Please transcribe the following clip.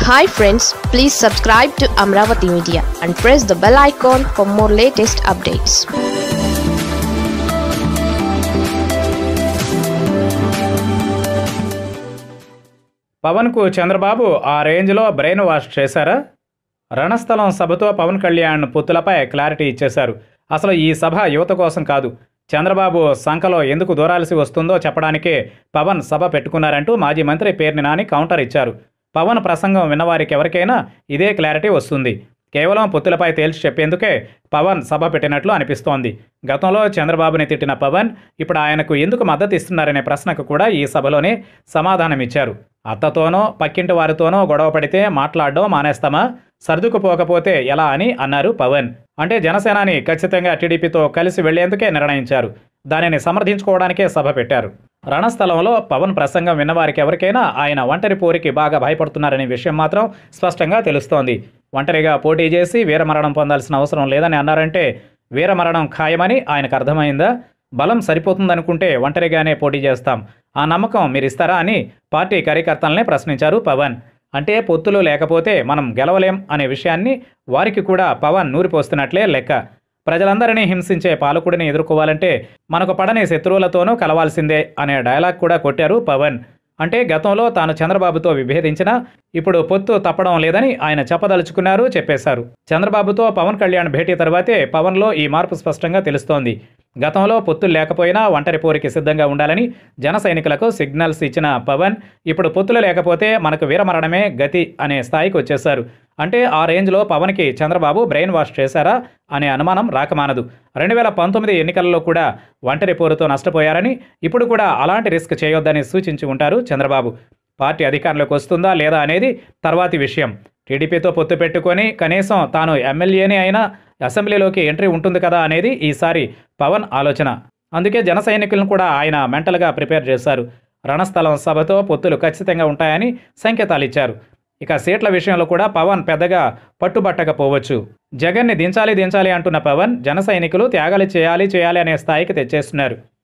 hi friends please subscribe to Amaravati media and press the bell icon for more latest updates పవన్కు చంద్రబాబు ఆ రేంజ్లో brain wash చేశారా రణస్థలం సభతో పవన్ కళ్యాణ్ పొత్తులపై క్లారిటీ ఇచ్చేశారు అసలు ఈ సభ యువత కోసం కాదు చంద్రబాబు సంఖలో ఎందుకు దూరాల్సి వస్తుందో చెప్పడానికే పవన్ సభ పెట్టుకున్నారంటూ మాజీ మంత్రి పేర్ని నాని కౌంటర్ ఇచ్చారు పవన్ ప్రసంగం విన్నవారికి ఎవరికైనా ఇదే క్లారిటీ వస్తుంది కేవలం పొత్తులపై తేల్చి చెప్పేందుకే పవన్ సభ పెట్టినట్లు అనిపిస్తోంది గతంలో చంద్రబాబుని తిట్టిన పవన్ ఇప్పుడు ఆయనకు ఎందుకు మద్దతు ఇస్తున్నారనే ప్రశ్నకు కూడా ఈ సభలోనే సమాధానమిచ్చారు అత్తతోనో పక్కింటి వారితోనో గొడవ పడితే మాట్లాడడం మానేస్తామా సర్దుకుపోకపోతే ఎలా అని అన్నారు పవన్ అంటే జనసేనాని ఖచ్చితంగా టీడీపీతో కలిసి వెళ్లేందుకే నిర్ణయించారు దానిని సమర్థించుకోవడానికే సభ పెట్టారు రణస్థలంలో పవన్ ప్రసంగం విన్నవారికి ఎవరికైనా ఆయన ఒంటరి పోరికి బాగా భయపడుతున్నారనే విషయం మాత్రం స్పష్టంగా తెలుస్తోంది ఒంటరిగా పోటీ చేసి వీరమరణం పొందాల్సిన అవసరం లేదని అన్నారంటే వీరమరణం ఖాయమని ఆయనకు అర్థమైందా బలం సరిపోతుందనుకుంటే ఒంటరిగానే పోటీ చేస్తాం ఆ నమ్మకం మీరు ఇస్తారా అని పార్టీ కార్యకర్తలనే ప్రశ్నించారు పవన్ అంటే పొత్తులు లేకపోతే మనం గెలవలేం అనే విషయాన్ని వారికి కూడా పవన్ నూరిపోస్తున్నట్లే లెక్క ప్రజలందరినీ హింసించే పాలకుడిని ఎదుర్కోవాలంటే మనకు పడని శత్రువులతోనూ కలవాల్సిందే అనే డైలాగ్ కూడా కొట్టారు పవన్ అంటే గతంలో తాను చంద్రబాబుతో విభేదించినా ఇప్పుడు పొత్తు తప్పడం లేదని ఆయన చెప్పదలుచుకున్నారు చెప్పేశారు చంద్రబాబుతో పవన్ కళ్యాణ్ భేటీ తర్వాతే పవన్లో ఈ మార్పు స్పష్టంగా తెలుస్తోంది గతంలో పొత్తులు లేకపోయినా ఒంటరి పోరికి సిద్ధంగా ఉండాలని జన సైనికులకు సిగ్నల్స్ ఇచ్చిన పవన్ ఇప్పుడు పొత్తులు లేకపోతే మనకు వీరమరణమే గతి అనే స్థాయికి వచ్చేశారు అంటే ఆ రేంజ్లో పవన్కి చంద్రబాబు బ్రెయిన్ వాష్ చేశారా అనే అనుమానం రాకమానదు రెండు వేల పంతొమ్మిది ఎన్నికల్లో కూడా ఒంటరి పోరుతో నష్టపోయారని ఇప్పుడు కూడా అలాంటి రిస్క్ చేయొద్దని సూచించి ఉంటారు చంద్రబాబు పార్టీ అధికారంలోకి వస్తుందా లేదా అనేది తర్వాతి విషయం టీడీపీతో పొత్తు పెట్టుకొని కనీసం తాను ఎమ్మెల్యేనే అయినా అసెంబ్లీలోకి ఎంట్రీ ఉంటుంది కదా అనేది ఈసారి పవన్ ఆలోచన అందుకే జన సైనికులను కూడా ఆయన మెంటల్గా ప్రిపేర్ చేశారు రణస్థలం సభతో పొత్తులు ఖచ్చితంగా ఉంటాయని సంకేతాలు ఇచ్చారు ఇక సీట్ల విషయంలో కూడా పవన్ పెద్దగా పట్టుబట్టకపోవచ్చు జగన్ని దించాలి దించాలి అంటున్న పవన్ జన సైనికులు త్యాగాలు చేయాలి చేయాలి అనే స్థాయికి తెచ్చేస్తున్నారు